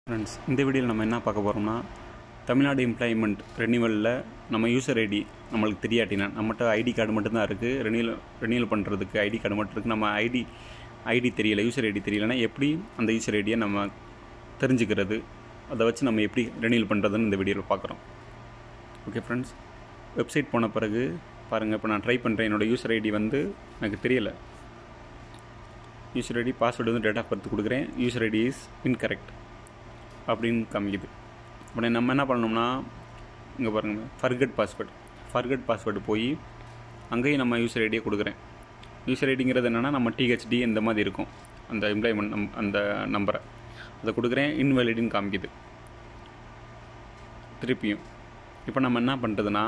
friends இந்த வீடியோவில் நம்ம என்ன பார்க்க போகிறோம்னா தமிழ்நாடு எம்ப்ளாய்மெண்ட் ரெனிவலில் நம்ம யூசர் ஐடி நம்மளுக்கு தெரியாட்டினா நம்மகிட்ட ஐடி கார்டு மட்டும்தான் இருக்குது ரெனியூல் ரெனியூல் பண்ணுறதுக்கு ஐடி கார்டு மட்டும் இருக்குது நம்ம ஐடி ஐடி தெரியல யூசர் ஐடி தெரியலனா எப்படி அந்த யூசர் ஐடியை நம்ம தெரிஞ்சுக்கிறது அதை வச்சு நம்ம எப்படி ரெனியூல் பண்ணுறதுன்னு இந்த வீடியோவில் பார்க்குறோம் ஓகே ஃப்ரெண்ட்ஸ் வெப்சைட் போன பிறகு பாருங்கள் இப்போ நான் ட்ரை பண்ணுறேன் என்னோடய யூசர் ஐடி வந்து எனக்கு தெரியலை யூசர் ஐடி பாஸ்வேர்டு வந்து டேட் ஆஃப் பர்த் கொடுக்குறேன் யூசர் ஐடி இஸ் இன்கரெக்ட் அப்படின்னு காமிக்குது உடனே நம்ம என்ன பண்ணணும்னா இங்கே பாருங்கள் ஃபர்கட் பாஸ்வேர்டு ஃபர்கட் பாஸ்வேர்டு போய் அங்கேயும் நம்ம யூசர் ஐடியை கொடுக்குறேன் யூசர் ஐடிங்கிறது என்னென்னா நம்ம டிஹெச்டி இந்த மாதிரி இருக்கும் அந்த எம்ப்ளாய்மெண்ட் நம் அந்த நம்பரை அதை கொடுக்குறேன் இன்வேலிடுன்னு காமிக்குது திருப்பியும் இப்போ நம்ம என்ன பண்ணுறதுன்னா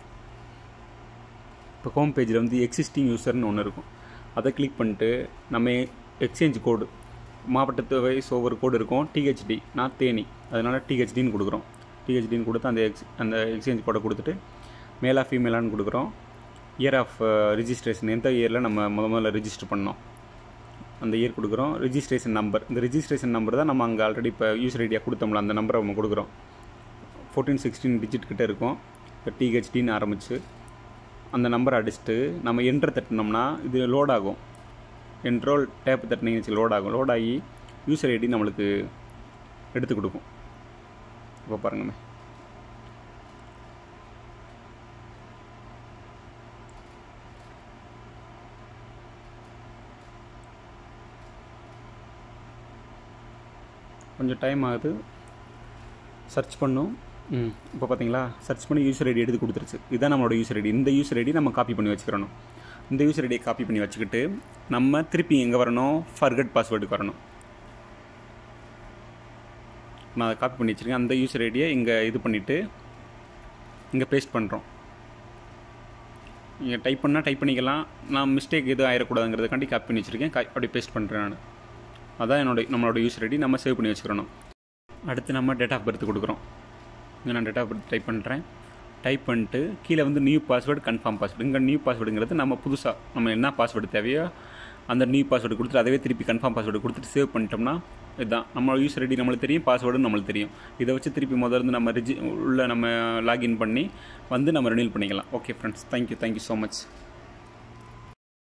இப்போ ஹோம் பேஜில் வந்து எக்ஸிஸ்டிங் யூசர்னு ஒன்று இருக்கும் அதை கிளிக் பண்ணிட்டு நம்ம எக்ஸ்சேஞ்ச் கோடு மாவட்டத்து வைஸ் ஒவ்வொரு கோடு இருக்கும் டிஹெச்டி நான் தேனி அதனால் டிஹெச்டின்னு கொடுக்குறோம் டிஹெச்டின்னு கொடுத்து அந்த எக்ஸ் அந்த எக்ஸ்சேஞ்ச் கோடை கொடுத்துட்டு மேலா ஃபீமேலான்னு கொடுக்குறோம் இயர் ஆஃப் ரிஜிஸ்ட்ரேஷன் எந்த இயரில் நம்ம முத முதல்ல ரிஜிஸ்டர் பண்ணோம் அந்த இயர் கொடுக்குறோம் ரிஜிஸ்ட்ரேஷன் நம்பர் இந்த ரிஜிஸ்ட்ரேஷன் நம்பர் தான் நம்ம அங்கே ஆல்ரெடி இப்போ யூசர் ஐடியா கொடுத்தோம்ல அந்த நம்பரை நம்ம கொடுக்குறோம் ஃபோர்டீன் சிக்ஸ்டீன் டிஜிட் கிட்ட இருக்கும் இப்போ டிஹெச்டின்னு ஆரம்பிச்சு அந்த நம்பரை அடிச்சுட்டு நம்ம என்ட்ரு தட்டினோம்னா இது லோட் ஆகும் என்ட்ரோல் டேப் தட்டினீங்கன்னு வச்சு லோட் ஆகும் லோட் ஆகி யூசர் ஐடி நம்மளுக்கு எடுத்து கொடுக்கும் இப்போ பாருங்கம்மே கொஞ்சம் டைம் ஆகுது சர்ச் பண்ணும் ம் இப்போ பார்த்தீங்களா சர்ச் பண்ணி யூசர் ஐடி எடுத்து கொடுத்துருச்சு இதுதான் நம்மளோட யூசர் ஐடி இந்த யூசர் ஐடி நம்ம காப்பி பண்ணி வச்சுக்கிறணும் இந்த யூசர் ஐடியை காப்பி பண்ணி வச்சுக்கிட்டு நம்ம திருப்பி எங்கே வரணும் ஃபர்கட் பாஸ்வேர்டுக்கு வரணும் நான் அதை காப்பி பண்ணி வச்சுருக்கேன் அந்த யூசர் ஐடியை இங்கே இது பண்ணிவிட்டு இங்கே பேஸ்ட் பண்ணுறோம் நீங்கள் டைப் பண்ணால் டைப் பண்ணிக்கலாம் நான் மிஸ்டேக் எதுவும் ஆயிடக்கூடாதுங்கிறதுக்காண்டி காப்பி பண்ணி வச்சுருக்கேன் கா அப்படி பேஸ்ட் பண்ணுறேன் நான் அதான் என்னோட நம்மளோட யூசர் ஐடி நம்ம சேவ் பண்ணி வச்சுக்கிறணும் அடுத்து நம்ம டேட் ஆஃப் பர்த் கொடுக்குறோம் இங்கே நான் டேட் ஆஃப் பர்த் டைப் பண்ணுறேன் டைப் பண்ணிட்டு கீழே வந்து நியூ பாஸ்வேர்டு கன்ஃபார்ம் பாஸ்வேர்டு இங்கே நியூ பாஸ்வேர்டுங்கிறது நம்ம புதுசாக நம்ம என்ன பாஸ்வேர்டு தேவையோ அந்த நியூ பாஸ்வேர்டு கொடுத்துட்டு அதவே திருப்பி கன்ஃபார்ம் பாஸ்வேர்டு கொடுத்துட்டு சேவ் பண்ணிட்டோம்னா இதுதான் நம்ம யூசர் ஐடி நம்மளுக்கு தெரியும் பாஸ்வேர்டும் நம்மளுக்கு தெரியும் இதை வச்சு திருப்பி முதல்ல நம்ம ரிஜி உள்ள நம்ம லாகின் பண்ணி வந்து நம்ம ரெனியூல் பண்ணிக்கலாம் okay friends thank you thank you so much